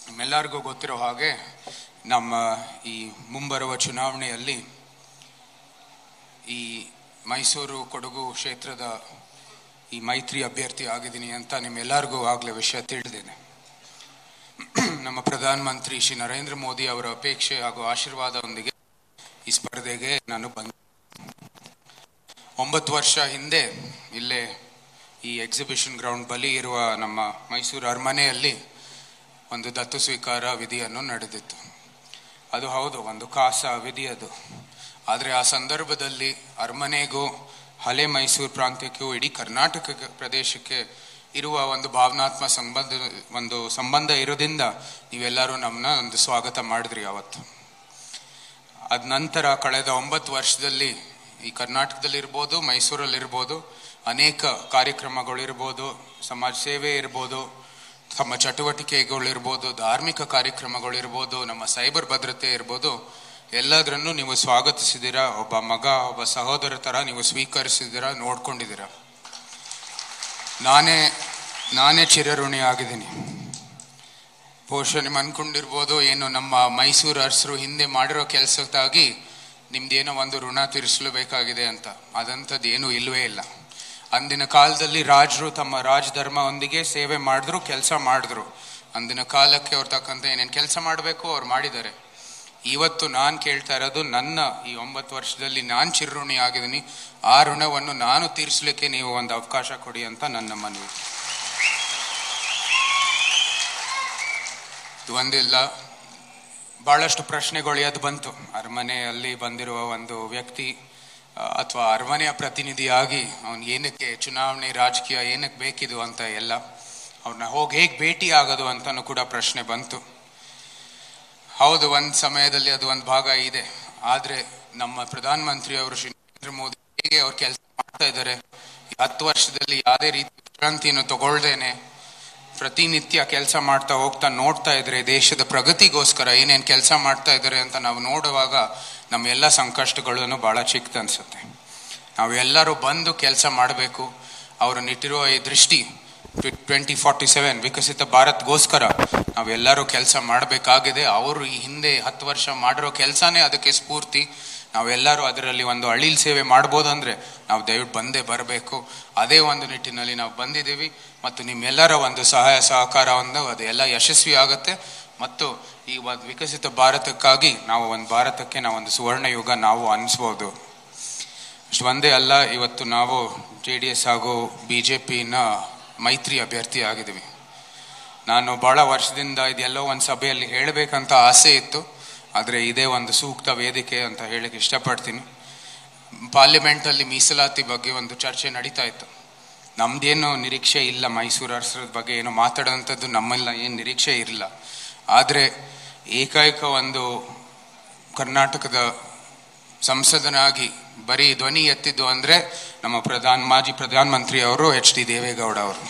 ನಿಮ್ಮೆಲ್ಲರಿಗೂ ಗೊತ್ತಿರೋ ಹಾಗೆ ನಮ್ಮ ಈ ಮುಂಬರುವ ಚುನಾವಣೆಯಲ್ಲಿ ಈ ಮೈಸೂರು ಕೊಡಗು ಕ್ಷೇತ್ರದ ಈ ಮೈತ್ರಿ ಅಭ್ಯರ್ಥಿ ಆಗಿದ್ದೀನಿ ಅಂತ ನಿಮ್ಮೆಲ್ಲರಿಗೂ ಆಗಲೇ ವಿಷಯ ತಿಳಿದಿದೆ ನಮ್ಮ ಪ್ರಧಾನಮಂತ್ರಿ ಶ್ರೀ ನರೇಂದ್ರ ಮೋದಿ ಅವರ ಅಪೇಕ್ಷೆ ಹಾಗೂ ಆಶೀರ್ವಾದದೊಂದಿಗೆ ಈ ಸ್ಪರ್ಧೆಗೆ ನಾನು ಬಂದೆ ಒಂಬತ್ತು ವರ್ಷ ಹಿಂದೆ ಇಲ್ಲೇ ಈ ಎಕ್ಸಿಬಿಷನ್ ಗ್ರೌಂಡ್ ಬಳಿ ಇರುವ ನಮ್ಮ ಮೈಸೂರು ಅರಮನೆಯಲ್ಲಿ ಒಂದು ದತ್ತು ಸ್ವೀಕಾರ ವಿಧಿಯನ್ನು ನಡೆದಿತ್ತು ಅದು ಹೌದು ಒಂದು ಕಾಸ ವಿಧಿ ಅದು ಆದರೆ ಆ ಸಂದರ್ಭದಲ್ಲಿ ಅರಮನೆಗೂ ಹಳೆ ಮೈಸೂರು ಪ್ರಾಂತ್ಯಕ್ಕೂ ಇಡೀ ಕರ್ನಾಟಕ ಪ್ರದೇಶಕ್ಕೆ ಇರುವ ಒಂದು ಭಾವನಾತ್ಮಕ ಸಂಬಂಧ ಒಂದು ಸಂಬಂಧ ಇರೋದ್ರಿಂದ ನೀವೆಲ್ಲರೂ ನಮ್ಮನ್ನ ಒಂದು ಸ್ವಾಗತ ಮಾಡಿದ್ರಿ ಅವತ್ತು ಅದ ನಂತರ ಕಳೆದ ಒಂಬತ್ತು ವರ್ಷದಲ್ಲಿ ಈ ಕರ್ನಾಟಕದಲ್ಲಿರ್ಬೋದು ಮೈಸೂರಲ್ಲಿರ್ಬೋದು ಅನೇಕ ಕಾರ್ಯಕ್ರಮಗಳಿರ್ಬೋದು ಸಮಾಜ ಸೇವೆ ಇರ್ಬೋದು ತಮ್ಮ ಚಟುವಟಿಕೆಗಳಿರ್ಬೋದು ಧಾರ್ಮಿಕ ಕಾರ್ಯಕ್ರಮಗಳಿರ್ಬೋದು ನಮ್ಮ ಸೈಬರ್ ಭದ್ರತೆ ಇರ್ಬೋದು ಎಲ್ಲದರನ್ನು ನೀವು ಸ್ವಾಗತಿಸಿದ್ದೀರಾ ಒಬ್ಬ ಮಗ ಒಬ್ಬ ಸಹೋದರ ಥರ ನೀವು ಸ್ವೀಕರಿಸಿದ್ದೀರಾ ನೋಡ್ಕೊಂಡಿದ್ದೀರಾ ನಾನೇ ನಾನೇ ಚಿರಋಣಿ ಆಗಿದ್ದೀನಿ ಬಹುಶಃ ನೀವು ಅನ್ಕೊಂಡಿರ್ಬೋದು ಏನು ನಮ್ಮ ಮೈಸೂರು ಅರಸರು ಹಿಂದೆ ಮಾಡಿರೋ ಕೆಲಸಕ್ಕಾಗಿ ನಿಮ್ದೇನೋ ಒಂದು ಋಣ ತೀರಿಸಲೇಬೇಕಾಗಿದೆ ಅಂತ ಅದಂಥದ್ದು ಏನೂ ಇಲ್ಲವೇ ಇಲ್ಲ ಅಂದಿನ ಕಾಲದಲ್ಲಿ ರಾಜರು ತಮ್ಮ ರಾಜಧರ್ಮದೊಂದಿಗೆ ಸೇವೆ ಮಾಡಿದ್ರು ಕೆಲಸ ಮಾಡಿದ್ರು ಅಂದಿನ ಕಾಲಕ್ಕೆ ಅವ್ರು ತಕ್ಕಂತೆ ಏನೇನು ಕೆಲಸ ಮಾಡಬೇಕು ಅವ್ರು ಮಾಡಿದ್ದಾರೆ ಇವತ್ತು ನಾನು ಕೇಳ್ತಾ ಇರೋದು ನನ್ನ ಈ ಒಂಬತ್ತು ವರ್ಷದಲ್ಲಿ ನಾನು ಚಿರಋಣಿ ಆಗಿದ್ದೀನಿ ಆ ಋಣವನ್ನು ನಾನು ತೀರಿಸಲಿಕ್ಕೆ ನೀವು ಒಂದು ಅವಕಾಶ ಕೊಡಿ ಅಂತ ನನ್ನ ಮನವಿ ಇದು ಒಂದಿಲ್ಲ ಬಹಳಷ್ಟು ಪ್ರಶ್ನೆಗಳು ಎದ್ದು ಬಂತು ಅರಮನೆಯಲ್ಲಿ ಬಂದಿರುವ ಒಂದು ವ್ಯಕ್ತಿ ಅಥವಾ ಅರಮನೆಯ ಪ್ರತಿನಿಧಿಯಾಗಿ ಅವನು ಏನಕ್ಕೆ ಚುನಾವಣೆ ರಾಜಕೀಯ ಏನಕ್ಕೆ ಬೇಕಿದು ಅಂತ ಎಲ್ಲ ಅವ್ರನ್ನ ಹೋಗಿ ಹೇಗೆ ಭೇಟಿ ಆಗೋದು ಅಂತಲೂ ಕೂಡ ಪ್ರಶ್ನೆ ಬಂತು ಹೌದು ಒಂದು ಸಮಯದಲ್ಲಿ ಅದು ಒಂದು ಭಾಗ ಇದೆ ಆದರೆ ನಮ್ಮ ಪ್ರಧಾನಮಂತ್ರಿ ಅವರು ಶ್ರೀ ನರೇಂದ್ರ ಮೋದಿ ಹೇಗೆ ಅವ್ರು ಕೆಲಸ ಮಾಡ್ತಾ ಇದ್ದಾರೆ ಈ ಹತ್ತು ವರ್ಷದಲ್ಲಿ ಯಾವುದೇ ರೀತಿ ವಿಶ್ರಾಂತಿಯನ್ನು ತಗೊಳ್ದೇನೆ ಪ್ರತಿನಿತ್ಯ ಕೆಲಸ ಮಾಡ್ತಾ ಹೋಗ್ತಾ ನೋಡ್ತಾ ಇದ್ರೆ ದೇಶದ ಪ್ರಗತಿಗೋಸ್ಕರ ಏನೇನು ಕೆಲಸ ಮಾಡ್ತಾ ಇದ್ದಾರೆ ಅಂತ ನಾವು ನೋಡುವಾಗ ನಮ್ಮ ಎಲ್ಲ ಸಂಕಷ್ಟಗಳನ್ನು ಬಹಳ ಚಿಕ್ಕದು ಅನ್ಸುತ್ತೆ ನಾವೆಲ್ಲರೂ ಬಂದು ಕೆಲಸ ಮಾಡಬೇಕು ಅವರು ನಿಟ್ಟಿರುವ ಈ ದೃಷ್ಟಿ ಟ್ವೆಂಟಿ ಫಾರ್ಟಿ ಸೆವೆನ್ ವಿಕಸಿತ ಭಾರತ್ಗೋಸ್ಕರ ನಾವೆಲ್ಲರೂ ಕೆಲಸ ಮಾಡಬೇಕಾಗಿದೆ ಅವರು ಈ ಹಿಂದೆ ಹತ್ತು ವರ್ಷ ಮಾಡಿರೋ ಕೆಲಸನೇ ಅದಕ್ಕೆ ಸ್ಫೂರ್ತಿ ನಾವೆಲ್ಲರೂ ಅದರಲ್ಲಿ ಒಂದು ಅಳಿಲ್ ಸೇವೆ ಮಾಡ್ಬೋದಂದ್ರೆ ನಾವು ದಯವಿಟ್ಟು ಬಂದೇ ಬರಬೇಕು ಅದೇ ಒಂದು ನಿಟ್ಟಿನಲ್ಲಿ ನಾವು ಬಂದಿದ್ದೀವಿ ಮತ್ತು ನಿಮ್ಮೆಲ್ಲರ ಒಂದು ಸಹಾಯ ಸಹಕಾರವನ್ನು ಅದೆಲ್ಲ ಯಶಸ್ವಿ ಆಗುತ್ತೆ ಮತ್ತು ಈ ಒಂದು ವಿಕಸಿತ ಭಾರತಕ್ಕಾಗಿ ನಾವು ಒಂದು ಭಾರತಕ್ಕೆ ನಾವು ಒಂದು ಸುವರ್ಣ ಯುಗ ನಾವು ಅನಿಸ್ಬೋದು ಅಷ್ಟು ಒಂದೇ ಅಲ್ಲ ಇವತ್ತು ನಾವು ಜೆ ಡಿ ಎಸ್ ಹಾಗೂ ಬಿ ಜೆ ಪಿನ ಮೈತ್ರಿ ಅಭ್ಯರ್ಥಿ ಆಗಿದ್ದೀವಿ ನಾನು ಭಾಳ ವರ್ಷದಿಂದ ಇದೆಲ್ಲೋ ಒಂದು ಸಭೆಯಲ್ಲಿ ಹೇಳಬೇಕಂತ ಆಸೆ ಇತ್ತು ಆದರೆ ಇದೇ ಒಂದು ಸೂಕ್ತ ವೇದಿಕೆ ಅಂತ ಹೇಳಕ್ಕೆ ಇಷ್ಟಪಡ್ತೀನಿ ಪಾರ್ಲಿಮೆಂಟಲ್ಲಿ ಮೀಸಲಾತಿ ಬಗ್ಗೆ ಒಂದು ಚರ್ಚೆ ನಡೀತಾ ಇತ್ತು ನಮ್ದೇನು ನಿರೀಕ್ಷೆ ಇಲ್ಲ ಮೈಸೂರು ಅರಸರ ಬಗ್ಗೆ ಏನು ಮಾತಾಡೋಂಥದ್ದು ನಮ್ಮೆಲ್ಲ ಏನು ನಿರೀಕ್ಷೆ ಇರಲಿಲ್ಲ ಆದರೆ ಏಕೈಕ ಒಂದು ಕರ್ನಾಟಕದ ಸಂಸದನಾಗಿ ಬರೀ ಧ್ವನಿ ಎತ್ತಿದ್ದು ಅಂದರೆ ನಮ್ಮ ಪ್ರಧಾನ ಮಾಜಿ ಪ್ರಧಾನಮಂತ್ರಿ ಅವರು ಎಚ್ ಡಿ ದೇವೇಗೌಡ ಅವರು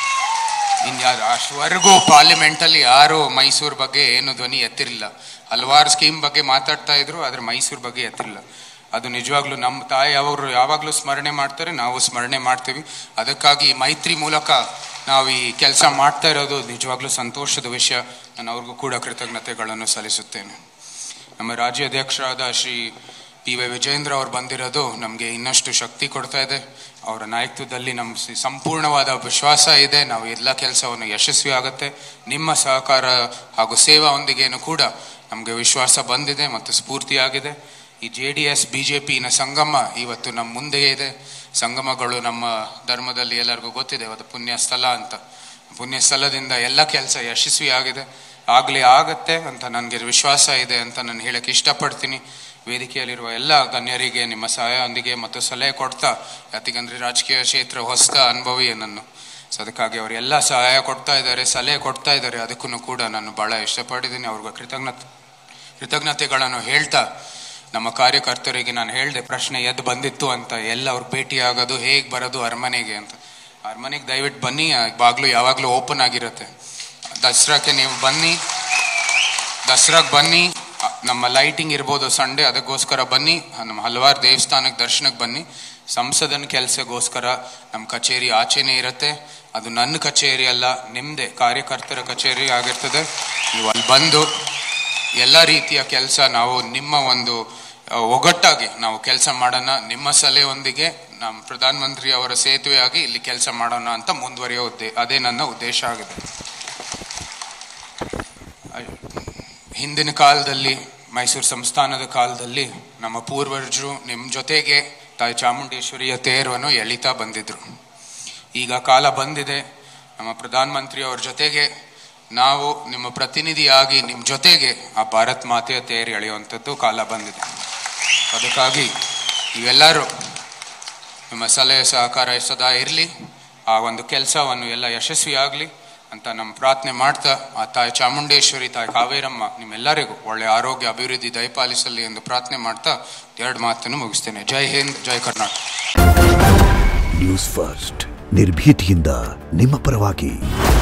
ಇನ್ಯಾರು ಅಷ್ಟವರೆಗೂ ಪಾರ್ಲಿಮೆಂಟಲ್ಲಿ ಯಾರು ಮೈಸೂರು ಬಗ್ಗೆ ಏನು ಧ್ವನಿ ಎತ್ತಿರಲಿಲ್ಲ ಹಲವಾರು ಸ್ಕೀಮ್ ಬಗ್ಗೆ ಮಾತಾಡ್ತಾ ಇದ್ರು ಆದರೆ ಮೈಸೂರು ಬಗ್ಗೆ ಎತ್ತಿರಲಿಲ್ಲ ಅದು ನಿಜವಾಗ್ಲೂ ನಮ್ಮ ತಾಯಿ ಅವರು ಯಾವಾಗಲೂ ಸ್ಮರಣೆ ಮಾಡ್ತಾರೆ ನಾವು ಸ್ಮರಣೆ ಮಾಡ್ತೀವಿ ಅದಕ್ಕಾಗಿ ಮೈತ್ರಿ ಮೂಲಕ ನಾವು ಈ ಕೆಲಸ ಮಾಡ್ತಾ ಇರೋದು ನಿಜವಾಗ್ಲೂ ಸಂತೋಷದ ವಿಷಯ ನಾನು ಅವ್ರಿಗೂ ಕೂಡ ಕೃತಜ್ಞತೆಗಳನ್ನು ಸಲ್ಲಿಸುತ್ತೇನೆ ನಮ್ಮ ರಾಜ್ಯಾಧ್ಯಕ್ಷರಾದ ಶ್ರೀ ಪಿ ವೈ ವಿಜೇಂದ್ರ ಅವರು ಬಂದಿರೋದು ನಮಗೆ ಇನ್ನಷ್ಟು ಶಕ್ತಿ ಕೊಡ್ತಾ ಇದೆ ಅವರ ನಾಯಕತ್ವದಲ್ಲಿ ನಮ್ಮ ಸಂಪೂರ್ಣವಾದ ವಿಶ್ವಾಸ ಇದೆ ನಾವು ಎಲ್ಲ ಕೆಲಸವನ್ನು ಯಶಸ್ವಿ ಆಗುತ್ತೆ ನಿಮ್ಮ ಸಹಕಾರ ಹಾಗೂ ಸೇವಾವೊಂದಿಗೇನು ಕೂಡ ನಮಗೆ ವಿಶ್ವಾಸ ಬಂದಿದೆ ಮತ್ತು ಸ್ಫೂರ್ತಿಯಾಗಿದೆ ಈ J D S B J ಪಿನ ಸಂಗಮ ಇವತ್ತು ನಮ್ಮ ಮುಂದೆಯೇ ಇದೆ ಸಂಗಮಗಳು ನಮ್ಮ ಧರ್ಮದಲ್ಲಿ ಎಲ್ಲರಿಗೂ ಗೊತ್ತಿದೆ ಅದು ಪುಣ್ಯ ಸ್ಥಳ ಅಂತ ಪುಣ್ಯ ಸ್ಥಳದಿಂದ ಎಲ್ಲ ಕೆಲಸ ಯಶಸ್ವಿ ಆಗಿದೆ ಆಗಲೇ ಆಗತ್ತೆ ಅಂತ ನನಗೆ ವಿಶ್ವಾಸ ಇದೆ ಅಂತ ನಾನು ಹೇಳಕ್ಕೆ ಇಷ್ಟಪಡ್ತೀನಿ ವೇದಿಕೆಯಲ್ಲಿರುವ ಎಲ್ಲ ಗಣ್ಯರಿಗೆ ನಿಮ್ಮ ಸಹಾಯದೊಂದಿಗೆ ಮತ್ತು ಸಲಹೆ ಕೊಡ್ತಾ ಯಾತಿಗಂದ್ರೆ ರಾಜಕೀಯ ಕ್ಷೇತ್ರ ಹೊಸ ಅನುಭವಿ ನಾನು ಸೊ ಅದಕ್ಕಾಗಿ ಅವರೆಲ್ಲ ಸಹಾಯ ಕೊಡ್ತಾ ಇದ್ದಾರೆ ಸಲಹೆ ಕೊಡ್ತಾ ಇದ್ದಾರೆ ಅದಕ್ಕೂ ಕೂಡ ನಾನು ಬಹಳ ಇಷ್ಟಪಟ್ಟಿದ್ದೀನಿ ಅವ್ರಿಗೆ ಕೃತಜ್ಞತೆ ಕೃತಜ್ಞತೆಗಳನ್ನು ಹೇಳ್ತಾ ನಮ್ಮ ಕಾರ್ಯಕರ್ತರಿಗೆ ನಾನು ಹೇಳಿದೆ ಪ್ರಶ್ನೆ ಎದ್ದು ಬಂದಿತ್ತು ಅಂತ ಎಲ್ಲ ಅವ್ರು ಭೇಟಿ ಆಗೋದು ಹೇಗೆ ಬರೋದು ಅರಮನೆಗೆ ಅಂತ ಅರಮನೆಗೆ ದಯವಿಟ್ಟು ಬನ್ನಿ ಬಾಗ್ಲು ಯಾವಾಗಲೂ ಓಪನ್ ಆಗಿರುತ್ತೆ ದಸರಾಕ್ಕೆ ನೀವು ಬನ್ನಿ ದಸರಾಗೆ ಬನ್ನಿ ನಮ್ಮ ಲೈಟಿಂಗ್ ಇರ್ಬೋದು ಸಂಡೇ ಅದಕ್ಕೋಸ್ಕರ ಬನ್ನಿ ನಮ್ಮ ಹಲವಾರು ದೇವಸ್ಥಾನಕ್ಕೆ ದರ್ಶನಕ್ಕೆ ಬನ್ನಿ ಸಂಸದನ ಕೆಲಸಗೋಸ್ಕರ ನಮ್ಮ ಕಚೇರಿ ಆಚೆನೇ ಇರುತ್ತೆ ಅದು ನನ್ನ ಕಚೇರಿ ಅಲ್ಲ ನಿಮ್ಮದೇ ಕಾರ್ಯಕರ್ತರ ಕಚೇರಿ ಆಗಿರ್ತದೆ ನೀವು ಅಲ್ಲಿ ಬಂದು ಎಲ್ಲ ರೀತಿಯ ಕೆಲಸ ನಾವು ನಿಮ್ಮ ಒಂದು ಆ, ಒಗ್ಗಟ್ಟಾಗಿ ನಾವು ಕೆಲಸ ಮಾಡೋಣ ನಿಮ್ಮ ಸಲಹೆಯೊಂದಿಗೆ ನಮ್ಮ ಪ್ರಧಾನಮಂತ್ರಿ ಅವರ ಸೇತುವೆಯಾಗಿ ಇಲ್ಲಿ ಕೆಲಸ ಮಾಡೋಣ ಅಂತ ಮುಂದುವರಿಯೋ ಉದ್ದೇ ಅದೇ ನನ್ನ ಉದ್ದೇಶ ಆಗಿದೆ ಹಿಂದಿನ ಕಾಲದಲ್ಲಿ ಮೈಸೂರು ಸಂಸ್ಥಾನದ ಕಾಲದಲ್ಲಿ ನಮ್ಮ ಪೂರ್ವಜರು ನಿಮ್ಮ ಜೊತೆಗೆ ತಾಯಿ ಚಾಮುಂಡೇಶ್ವರಿಯ ತೇರವನ್ನು ಎಳಿತಾ ಬಂದಿದ್ರು ಈಗ ಕಾಲ ಬಂದಿದೆ ನಮ್ಮ ಪ್ರಧಾನಮಂತ್ರಿ ಅವ್ರ ಜೊತೆಗೆ ನಾವು ನಿಮ್ಮ ಪ್ರತಿನಿಧಿಯಾಗಿ ನಿಮ್ಮ ಜೊತೆಗೆ ಆ ಭಾರತ್ ಮಾತೆಯ ತೇರು ಎಳೆಯುವಂಥದ್ದು ಕಾಲ ಬಂದಿದೆ ಅದಕ್ಕಾಗಿ ನೀವೆಲ್ಲರೂ ನಿಮ್ಮ ಸಲಹೆ ಸಹಕಾರ ಸದಾ ಇರಲಿ ಆ ಒಂದು ಕೆಲಸವನ್ನು ಎಲ್ಲ ಯಶಸ್ವಿಯಾಗಲಿ ಅಂತ ನಮ್ಮ ಪ್ರಾರ್ಥನೆ ಮಾಡ್ತಾ ಆ ತಾಯಿ ಚಾಮುಂಡೇಶ್ವರಿ ತಾಯಿ ಕಾವೇರಮ್ಮ ನಿಮ್ಮೆಲ್ಲರಿಗೂ ಒಳ್ಳೆ ಆರೋಗ್ಯ ಅಭಿವೃದ್ಧಿ ದಯಪಾಲಿಸಲಿ ಎಂದು ಪ್ರಾರ್ಥನೆ ಮಾಡ್ತಾ ಎರಡು ಮಾತನ್ನು ಮುಗಿಸ್ತೇನೆ ಜೈ ಹಿಂದ್ ಜೈ ಕರ್ನಾಟಕ ನ್ಯೂಸ್ ಫಸ್ಟ್ ನಿರ್ಭೀತಿಯಿಂದ ನಿಮ್ಮ ಪರವಾಗಿ